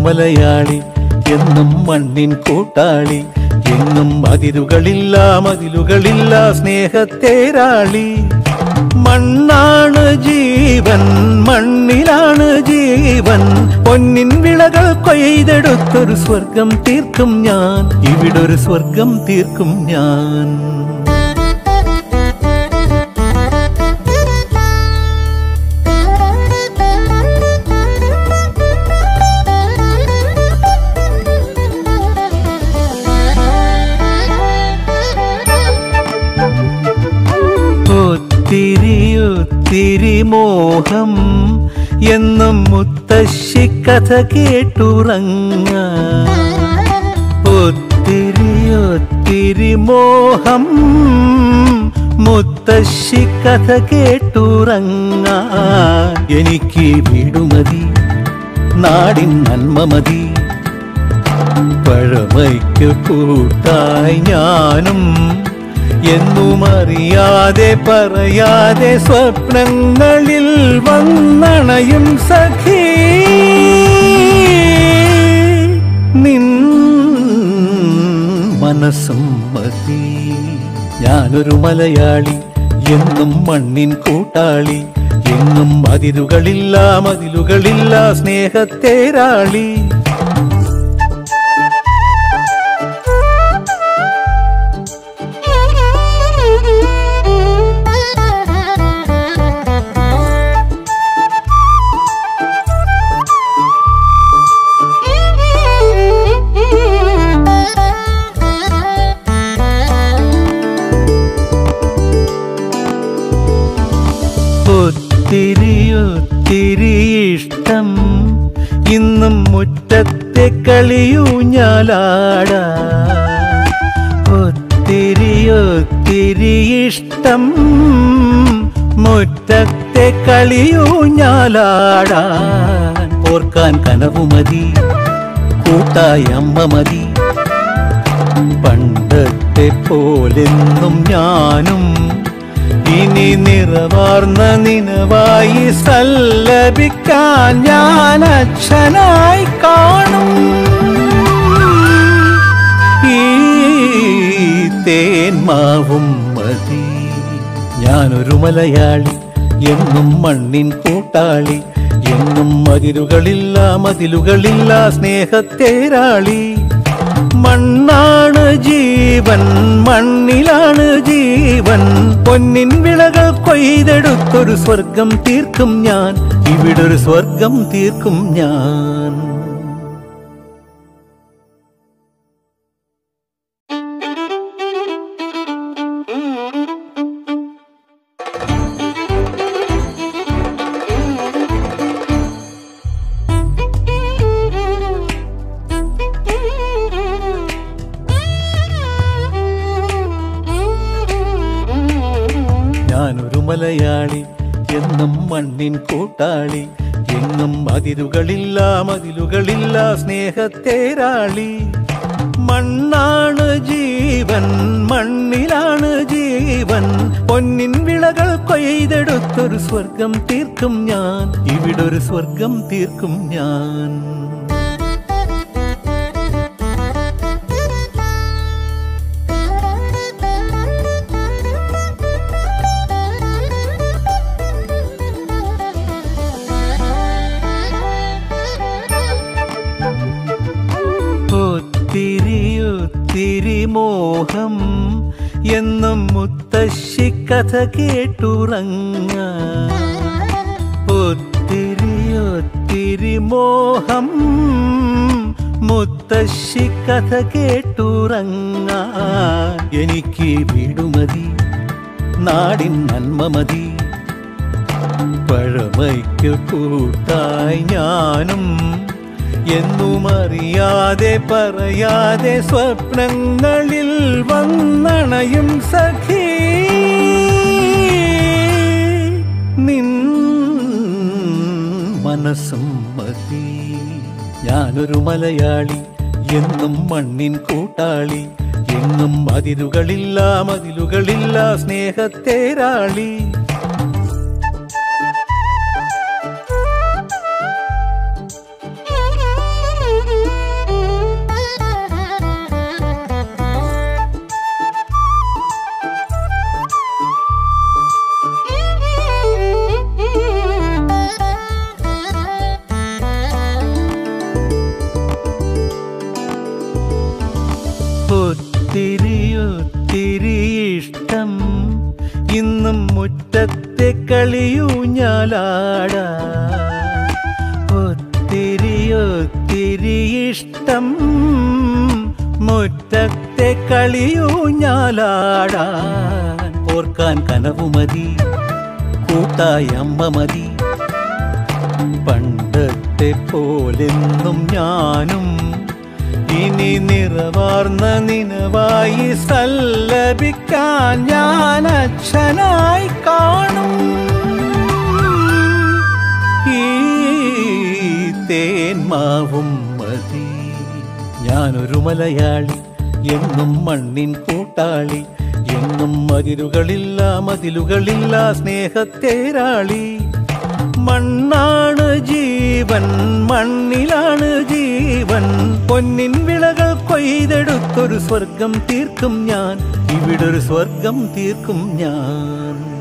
മലയാളി എന്നും മണ്ണിൻ കൂട്ടാളി എങ്ങും അതിരുകളില്ല മതിലുകളില്ല സ്നേഹത്തേരാളി മണ്ണാണ് ജീവൻ മണ്ണിലാണ് ജീവൻ പൊന്നിൻ വിളകൾ കൊയ്തെടുത്തൊരു സ്വർഗം തീർക്കും ഞാൻ ഇവിടൊരു സ്വർഗം തീർക്കും ഞാൻ ഒത്തിരി ഒത്തിരി മോഹം എന്നും മുത്തശ്ശി കഥ കേട്ടുറങ്ങ ഒത്തിരി ഒത്തിരി മോഹം മുത്തശ്ശി കഥ കേട്ടുറങ്ങ എനിക്ക് വീടുമതി നാടിൻ നന്മ മതി പഴമയ്ക്ക് കൂട്ടായി ഞാനും എന്നും അറിയാതെ പറയാതെ സ്വപ്നങ്ങളിൽ വന്നണയും സഖീ നിൻ മനസ്സും മതി ഞാനൊരു മലയാളി എന്നും മണ്ണിൻ കൂട്ടാളി എങ്ങും അതിരുകളില്ല മതിലുകളില്ല സ്നേഹത്തേരാളി ഒത്തിരി ഒത്തിരി ഇഷ്ടം ഇന്നും മുറ്റത്തെ കളിയൂഞ്ഞാലാട ഒത്തിരി ഒത്തിരി ഇഷ്ടം മുറ്റത്തെ കളിയൂഞ്ഞാലാടാൻ ഓർക്കാൻ കനവുമതി കൂട്ടായി അമ്മ മതി പണ്ടത്തെ പോലെന്നും ഞാനും ഇനി നിറവാർന്ന നിനവായി സല്ലപിക്കാൻ ഞാൻ അച്ഛനായി കാണും ഈ തേന്മാവും മതി ഞാനൊരു മലയാളി എന്നും മണ്ണിൻ കൂട്ടാളി എന്നും മതിലുകളില്ല മതിലുകളില്ല സ്നേഹത്തേരാളി മണ്ണാണ് ജീവൻ മണ്ണിലാണ് ജീവൻ പൊന്നിൻ വിളകൾ കൊയ്തെടുത്തൊരു സ്വർഗം തീർക്കും ഞാൻ ഇവിടൊരു സ്വർഗം തീർക്കും ഞാൻ ഞാനൊരു മലയാളി എന്നും മണ്ണിൻ കൂട്ടാളി എങ്ങും അതിരുകളില്ല മതിലുകളില്ല സ്നേഹത്തേരാളി മണ്ണാണ് ജീവൻ മണ്ണിലാണ് ജീവൻ പൊന്നിൻ വിളകൾ കൊയ്തെടുത്തൊരു സ്വർഗം തീർക്കും ഞാൻ ഇവിടൊരു സ്വർഗം തീർക്കും ഞാൻ ഒത്തിരി ഒത്തിരി മോഹം എന്നും മുത്തശ്ശി കഥ കേട്ടുറങ്ങ ഒത്തിരി ഒത്തിരി മോഹം മുത്തശ്ശി കഥ കേട്ടുറങ്ങ എനിക്ക് വീടുമതി നാടിൻ നന്മ മതി പഴമയ്ക്ക് കൂട്ടായി ഞാനും എന്നും അറിയാതെ പറയാതെ സ്വപ്നങ്ങളിൽ വന്നണയും സഖീ നിൻ മനസ്സും മതി ഞാനൊരു മലയാളി എന്നും മണ്ണിൻ കൂട്ടാളി എങ്ങും അതിരുകളില്ല മതിലുകളില്ല സ്നേഹത്തേരാളി കളിയൂഞ്ഞാലാടാ ഒത്തിരി ഒത്തിരി ഇഷ്ടം മുറ്റത്തെ കളിയൂഞ്ഞാലാടാൻ ഓർക്കാൻ കനവുമതി കൂട്ടായി അമ്മ മതി പണ്ടത്തെ പോലെന്നും ഞാനും ഇനി നിറവാർന്ന നിനവായി സല്ലപിക്കാൻ ഞാൻ അച്ഛനായി കാണും ഈ തേന്മാവും മതി ഞാനൊരു മലയാളി എന്നും മണ്ണിൻ കൂട്ടാളി എന്നും മതിലുകളില്ല മതിലുകളില്ല സ്നേഹത്തേരാളി മണ്ണാണ് ജീവൻ മണ്ണിലാണ് ജീവൻ പൊന്നിൻ വിളകൾ കൊയ്തെടുത്തൊരു സ്വർഗം തീർക്കും ഞാൻ ഇവിടൊരു സ്വർഗം തീർക്കും ഞാൻ